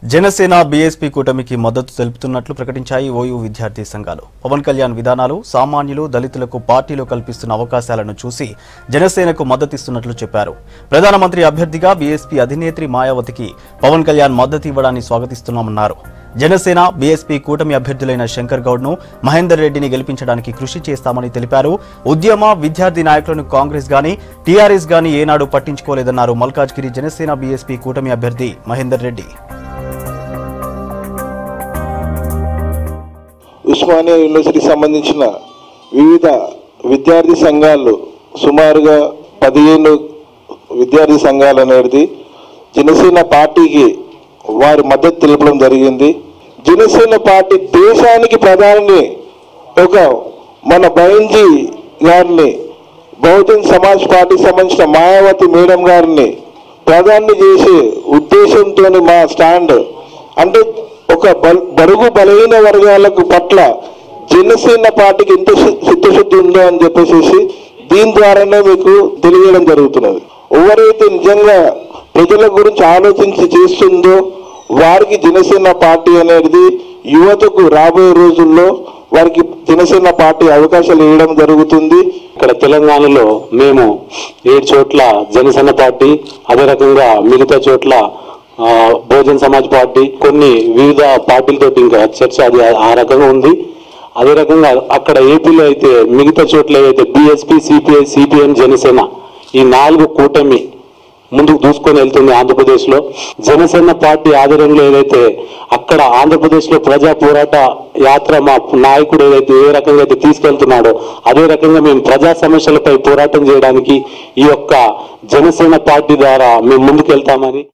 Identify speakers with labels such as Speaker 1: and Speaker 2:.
Speaker 1: Janasena BSP కూటమికి మద్దతు తెలుపుతున్నట్లు ప్రకటించాయి ఓయూ విద్యార్థి సంఘాలు పవన్ కళ్యాణ్ విధానాలు సామాన్యులు దళితులకు పార్టీలో కల్పిస్తున్న అవకాశాలను చూసి జనసేనకు మద్దతిస్తున్నట్లు చెప్పారు ప్రధానమంత్రి అభ్యర్థిగా బీఎస్పీ అధినేత్రి మాయావతికి పవన్ కళ్యాణ్ మద్దతు ఇవ్వడాన్ని స్వాగతిస్తున్నామన్నారు జనసేన బీఎస్పీ కూటమి అభ్యర్థులైన శంకర్ గౌడ్ను మహేందర్ రెడ్డిని గెలిపించడానికి కృషి చేస్తామని తెలిపారు ఉద్యమ విద్యార్థి నాయకులను కాంగ్రెస్ గాని టీఆర్ఎస్ గాని ఏనాడు పట్టించుకోలేదన్నారు మల్కాజ్గిరి జనసేన బీఎస్పీ కూటమి అభ్యర్థి మహేందర్ రెడ్డి
Speaker 2: ఉస్మానియా యూనివర్సిటీకి సంబంధించిన వివిధ విద్యార్థి సంఘాలు సుమారుగా పదిహేను విద్యార్థి సంఘాలు అనేది జనసేన పార్టీకి వారి మద్దతు తెలపడం జరిగింది జనసేన పార్టీ దేశానికి ప్రధాని ఒక మన బైంజీ గారిని బహుజన్ సమాజ్ పార్టీకి సంబంధించిన మాయావతి మేడం గారిని ప్రధాని చేసే ఉద్దేశంతో మా స్టాండ్ అంటే ఒక బల్- బరుగు బలహీన వర్గాలకు పట్ల జనసేన పార్టీకి ఎంత సి- చిత్తశుద్ధి ఉందో అని చెప్పేసి దీని ద్వారానే మీకు తెలియడం జరుగుతున్నది ఎవరైతే నిజంగా ప్రజల గురించి ఆలోచించి చేస్తుందో వారికి జనసేన పార్టీ అనేది యువతకు రాబోయే రోజుల్లో వారికి జనసేన పార్టీ అవకాశాలు ఇవ్వడం జరుగుతుంది
Speaker 3: ఇక్కడ తెలంగాణలో మేము ఏడు చోట్ల జనసేన పార్టీ అదే రకంగా మిగతా చోట్ల ఆ, బహుజన్ సమాజ్ పార్టీ కొన్ని వివిధ పార్టీలతో ఇంకా చర్చ అది ఆ రకంగా ఉంది అదే రకంగా అక్కడ ఏపీలో అయితే మిగతా చోట్ల ఏవైతే బీఎస్పీ సిపిఐ సిపిఎం జనసేన ఈ నాలుగు కూటమి ముందుకు దూసుకొని వెళ్తుంది ఆంధ్రప్రదేశ్ లో జనసేన పార్టీ ఆధ్వర్యంలో ఏదైతే అక్కడ ఆంధ్రప్రదేశ్ లో ప్రజా పోరాట యాత్ర మా నాయకుడు ఏదైతే ఏ రకంగా అయితే తీసుకెళ్తున్నాడో అదే రకంగా మేము ప్రజా సమస్యలపై పోరాటం చేయడానికి ఈ యొక్క జనసేన పార్టీ ద్వారా మేము ముందుకు వెళ్తామని